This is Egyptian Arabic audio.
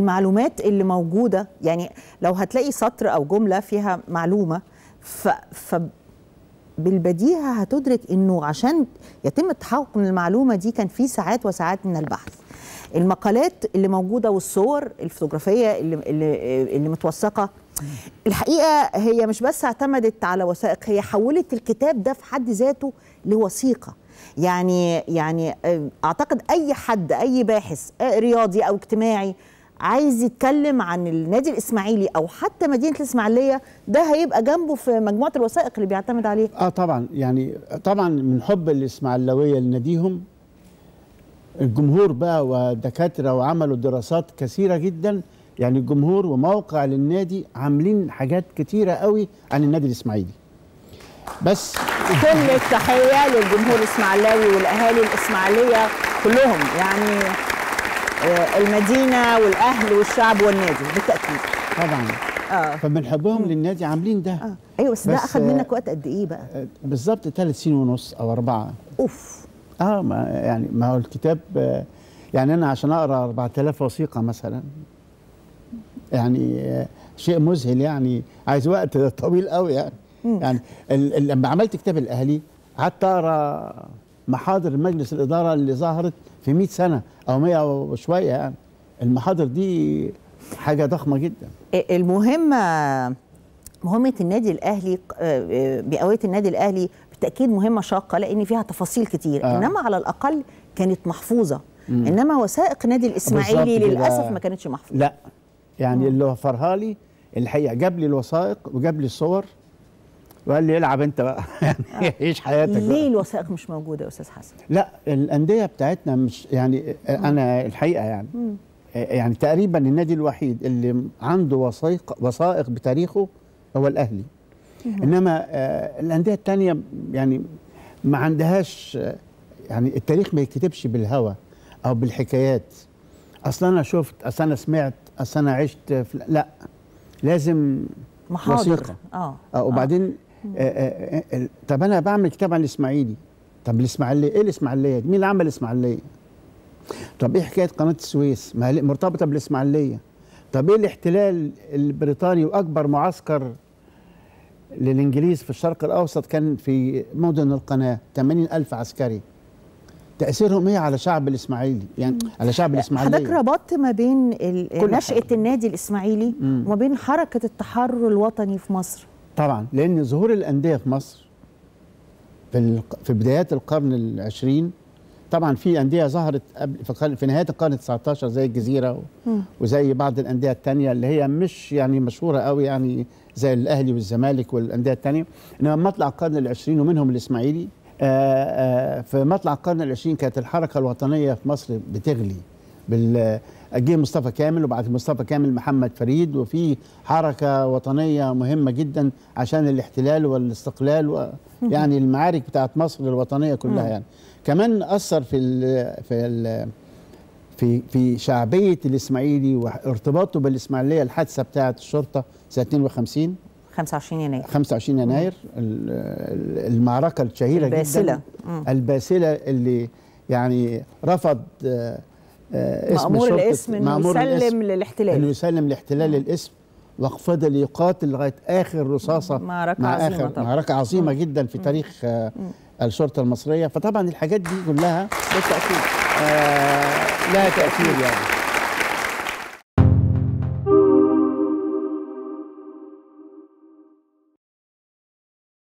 المعلومات اللي موجوده يعني لو هتلاقي سطر او جمله فيها معلومه ف, ف بالبديهه هتدرك انه عشان يتم التحقق من المعلومه دي كان في ساعات وساعات من البحث المقالات اللي موجوده والصور الفوتوغرافيه اللي اللي, اللي متوثقه الحقيقه هي مش بس اعتمدت على وثائق هي حولت الكتاب ده في حد ذاته لوثيقه يعني يعني اعتقد اي حد اي باحث رياضي او اجتماعي عايز يتكلم عن النادي الاسماعيلي او حتى مدينه الاسماعيليه ده هيبقى جنبه في مجموعه الوثائق اللي بيعتمد عليها اه طبعا يعني طبعا من حب الاسماعيلاويه لناديهم الجمهور بقى ودكاتره وعملوا دراسات كثيره جدا يعني الجمهور وموقع للنادي عاملين حاجات كتيره قوي عن النادي الاسماعيلي بس كل التحيه للجمهور الاسماعيلاوي والاهالي الاسماعيليه كلهم يعني المدينه والاهل والشعب والنادي بالتاكيد طبعا اه فمن حبهم للنادي عاملين ده آه. ايوه بس, بس ده اخذ منك وقت قد ايه بقى؟ بالظبط ثلاث سنين ونص او اربعه اوف اه ما يعني ما هو الكتاب يعني انا عشان اقرا 4000 وثيقه مثلا يعني شيء مذهل يعني عايز وقت طويل قوي يعني مم. يعني لما عملت كتاب الاهلي قعدت اقرا محاضر مجلس الاداره اللي ظهرت في 100 سنه او 100 وشويه يعني المحاضر دي حاجه ضخمه جدا المهمه مهمه النادي الاهلي بقويه النادي الاهلي بالتاكيد مهمه شاقه لان فيها تفاصيل كتير آه. انما على الاقل كانت محفوظه مم. انما وثائق نادي الاسماعيلي للاسف ما كانتش محفوظه لا يعني مم. اللي وفرها لي الحقيقه جاب لي الوثائق وجاب لي الصور وقال لي العب انت بقى يعني عيش حياتك ليه بقى. الوثائق مش موجوده يا استاذ حسن؟ لا الانديه بتاعتنا مش يعني مم. انا الحقيقه يعني مم. يعني تقريبا النادي الوحيد اللي عنده وثائق وثائق بتاريخه هو الاهلي مم. انما آه الانديه الثانيه يعني ما عندهاش يعني التاريخ ما يتكتبش بالهوى او بالحكايات اصل انا شفت اصل انا سمعت اصل انا عشت في لا لازم محاضر وثيقه اه, آه وبعدين آه آه آه طب انا بعمل كتاب عن الاسماعيلي طب الاسماعيليه ايه الاسماعيليه مين اللي عمل الاسماعيليه طب ايه حكايه قناه السويس ما هي مرتبطه بالاسماعيليه طب ايه الاحتلال البريطاني واكبر معسكر للانجليز في الشرق الاوسط كان في مدن القناه 80 الف عسكري تاثيرهم ايه على شعب الاسماعيلي يعني على شعب الاسماعيليه حضرتك ربطت ما بين نشاه حاجة. النادي الاسماعيلي مم. وما بين حركه التحرر الوطني في مصر طبعا لان ظهور الانديه في مصر في في بدايات القرن العشرين طبعا في انديه ظهرت قبل في نهايه القرن 19 زي الجزيره وزي بعض الانديه الثانيه اللي هي مش يعني مشهوره قوي يعني زي الاهلي والزمالك والانديه الثانيه انما مطلع القرن العشرين ومنهم الاسماعيلي آآ آآ في مطلع القرن العشرين كانت الحركه الوطنيه في مصر بتغلي بال جه مصطفى كامل وبعد مصطفى كامل محمد فريد وفي حركه وطنيه مهمه جدا عشان الاحتلال والاستقلال و يعني المعارك بتاعت مصر الوطنيه كلها يعني كمان اثر في ال في ال في في شعبيه الاسماعيلي وارتباطه بالاسماعيليه الحادثه بتاعت الشرطه سنه 52 25 يناير 25 يناير المعركه الشهيره الباسلة. جدا الباسله اللي يعني رفض اسم مأمور الاسم انه يسلم للاحتلال انه يسلم لاحتلال الاسم وفضل يقاتل لغايه اخر رصاصه معركه مع عظيمه آخر طبعا. معركه عظيمه جدا في تاريخ الشرطه المصريه فطبعا الحاجات دي كلها بالتاكيد آه لها تاثير يعني